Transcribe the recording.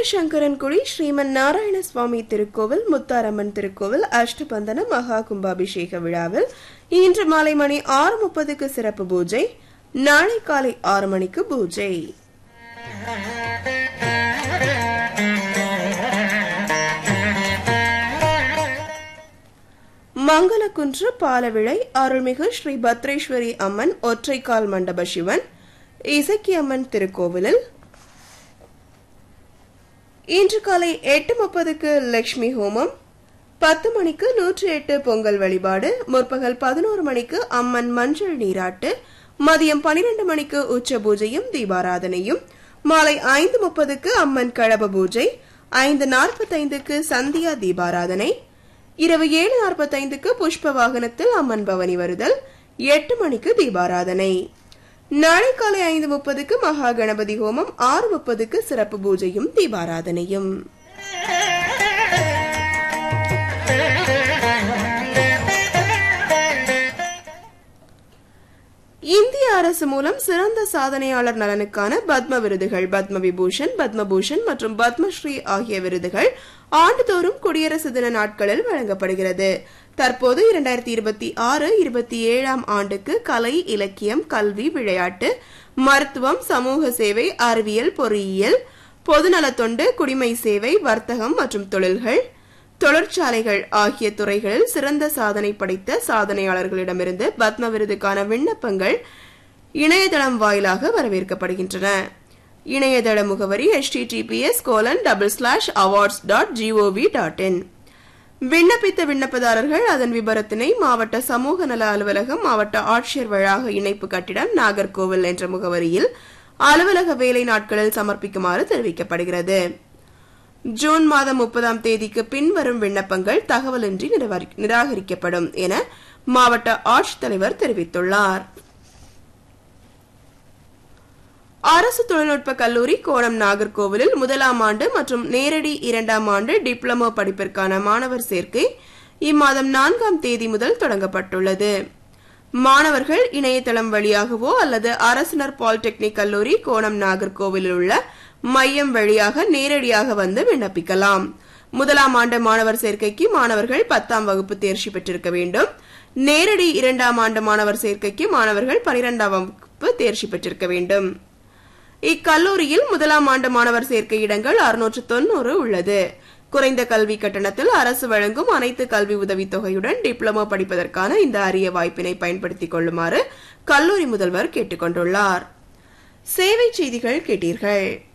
சிவசங்கரன்குடி ஸ்ரீமன் நாராயண சுவாமி திருக்கோவில் முத்தாரம்மன் திருக்கோவில் அஷ்டபந்தன மகா கும்பாபிஷேக விழாவில் இன்று மாலை மணி ஆறு முப்பதுக்கு சிறப்பு பூஜை நாளை காலை ஆறு மணிக்கு பூஜை மங்களகுன்று பாலவிளை அருள்மிகு ஸ்ரீ பத்ரேஸ்வரி அம்மன் ஒற்றைக்கால் மண்டப சிவன் இசக்கியம்மன் திருக்கோவிலில் இன்று காலை எட்டு முப்பதுக்கு லட்சுமி ஹோமம் பத்து மணிக்கு நூற்றி எட்டு பொங்கல் வழிபாடு முற்பகல் பதினோரு மணிக்கு அம்மன் மஞ்சள் நீராட்டு மதியம் பனிரெண்டு மணிக்கு உச்ச பூஜையும் தீபாராதனையும் மாலை ஐந்து முப்பதுக்கு அம்மன் கழப பூஜை ஐந்து நாற்பத்தைந்துக்கு சந்தியா தீபாராதனை இரவு ஏழு நாற்பத்தைந்துக்கு புஷ்ப வாகனத்தில் அம்மன் பவனி வருதல் எட்டு மணிக்கு தீபாராதனை நாளை காலை ஐந்து முப்பதுக்கு மகா கணபதி ஹோமம் ஆறு முப்பதுக்கு சிறப்பு பூஜையும் தீபாராதனையும் இந்திய அரசு மூலம் சிறந்த சாதனையாளர் நலனுக்கான பத்ம விருதுகள் பத்ம விபூஷன் பத்மபூஷன் மற்றும் பத்மஸ்ரீ ஆகிய விருதுகள் ஆண்டுதோறும் குடியரசு தின நாட்களில் வழங்கப்படுகிறது தற்போது இரண்டாயிரத்தி இருபத்தி ஆறு இருபத்தி ஏழாம் ஆண்டுக்கு கலை இலக்கியம் கல்வி விளையாட்டு மருத்துவம் சமூக சேவை அறிவியல் பொறியியல் பொதுநலத்தொண்டு குடிமை சேவை வர்த்தகம் மற்றும் தொழில்கள் தொழிற்சாலைகள் ஆகிய துறைகளில் சிறந்த சாதனை படைத்த சாதனையாளர்களிடமிருந்து பத்ம விருதுக்கான விண்ணப்பங்கள் இணையதளம் வாயிலாக வரவேற்கப்படுகின்றன இணையதள முகவரி HTTPS colon double slash awards dot GOV dot in விண்ணப்பித்த விண்ணப்பதாரர்கள் அதன் விபரத்தினை மாவட்ட சமூக நல அலுவலகம் மாவட்ட ஆட்சியர் வளாக இணைப்பு கட்டிடம் நாகர்கோவில் என்ற முகவரியில் அலுவலக வேலை நாட்களில் சமர்ப்பிக்குமாறு தெரிவிக்கப்படுகிறது ஜூன் மாதம் முப்பதாம் தேதிக்கு பின்வரும் விண்ணப்பங்கள் தகவலின்றி நிராகரிக்கப்படும் என மாவட்ட ஆட்சித்தலைவர் தெரிவித்துள்ளார் அரசு தொழில்நுட்ப கல்லூரி கோணம் நாகர்கோவிலில் முதலாம் ஆண்டு மற்றும் நேரடி இரண்டாம் ஆண்டு டிப்ளமோ படிப்பிற்கான மாணவர் சேர்க்கை இம்மாதம் நான்காம் தேதி முதல் தொடங்கப்பட்டுள்ளது மாணவர்கள் இணையதளம் வழியாகவோ அல்லது அரசினர் பாலிடெக்னிக் கல்லூரி கோணம் நாகர்கோவிலில் உள்ள மையம் வழியாக நேரடியாக வந்து விண்ணப்பிக்கலாம் முதலாம் ஆண்டு மாணவர் சேர்க்கைக்கு மாணவர்கள் பத்தாம் வகுப்பு தேர்ச்சி பெற்றிருக்க வேண்டும் நேரடி இரண்டாம் ஆண்டு மாணவர் சேர்க்கைக்கு மாணவர்கள் பனிரெண்டாம் வகுப்பு தேர்ச்சி பெற்றிருக்க வேண்டும் இக்கல்லூரியில் முதலாம் ஆண்டு மாணவர் சேர்க்கை இடங்கள் அறுநூற்று தொன்னூறு உள்ளது குறைந்த கல்வி கட்டணத்தில் அரசு வழங்கும் அனைத்து கல்வி உதவித் தொகையுடன் டிப்ளமோ படிப்பதற்கான இந்த அரிய வாய்ப்பினை பயன்படுத்திக் கொள்ளுமாறு கல்லூரி முதல்வர் கேட்டுக் கொண்டுள்ளார் சேவை செய்திகள் கேட்டீர்கள்